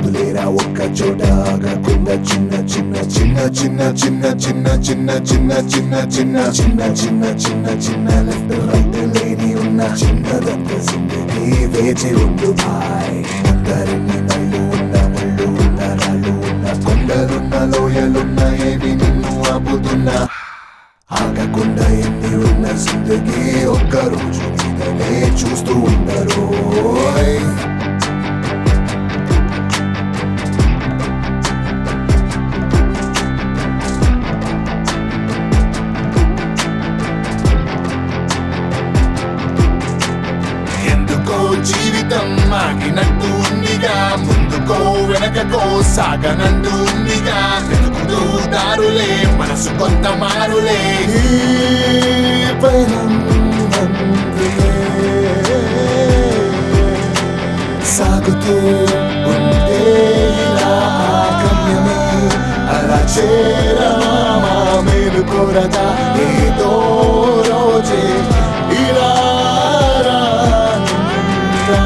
తప్పదులేరా ఒక్క చోట ఆగకుండా చిన్న చిన్న చిన్న చిన్న చిన్న చిన్న చిన్న చిన్న చిన్న చిన్న చిన్న చిన్న చిన్న చిన్న లెఫ్ట్ రైట్ లేని ఉన్న చిన్నదంత జిందగీ వేచి ఉండు భాయ్ అందరిని నల్లు ఉన్న ముళ్ళు ఉన్న రాళ్ళు ఉన్న కొండలున్న లోయలున్న ఏవి నిన్ను ఆపుతున్నా ఆగకుండా ఎన్ని ఉన్న జిందగీ ఒక్క రోజు మీదనే చూస్తూ ఉండరు ఎందుకో జీవితం ఆగినట్టు ఉందిగా ముందుకో వెనకకో సాగనంటూ ఉందిగా వెతుకుతూ దారులే మనసు కొంత మారులే ఈ పయనం అందుకే సాగుతూ ఉంటే ఇలా గమ్యమే అలా చేరమా మేలు కోరగా ఏదో రోజే ఇలా రానుందా.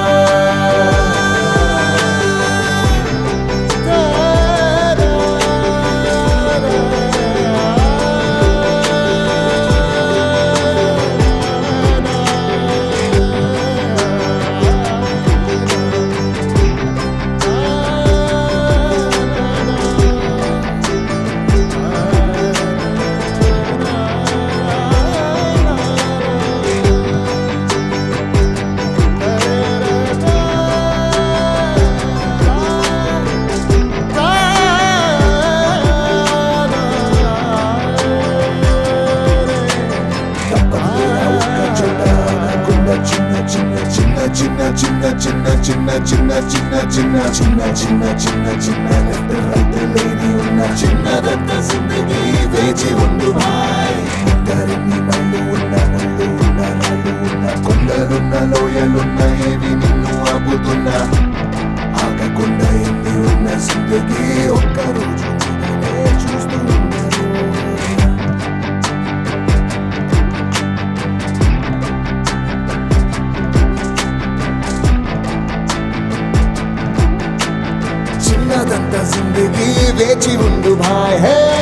తప్పదులేరా ఒక్క చోట ఆగకుండా చిన్న చిన్న చిన్న చిన్న చిన్న చిన్న చిన్న చిన్న చిన్న చిన్న చిన్న చిన్న చిన్న చిన్న లెఫ్ట్ రైట్ లేని ఉన్న చిన్నదంత జిందగీ వేచి ఉండు భాయ్ అందరిని నల్లు ఉన్న ముళ్ళు ఉన్న రాళ్ళు ఉన్న కొండలున్న లోయలున్న ఏవి నిన్ను ఆపుతున్నా ఆగకుండా ఎన్ని ఉన్న జిందగీ ఒక్క రోజు మీదనే చూస్తూ ఉన్నారు చిన్నదంత జిందగీ వేచి ఉండు భాయ్ హే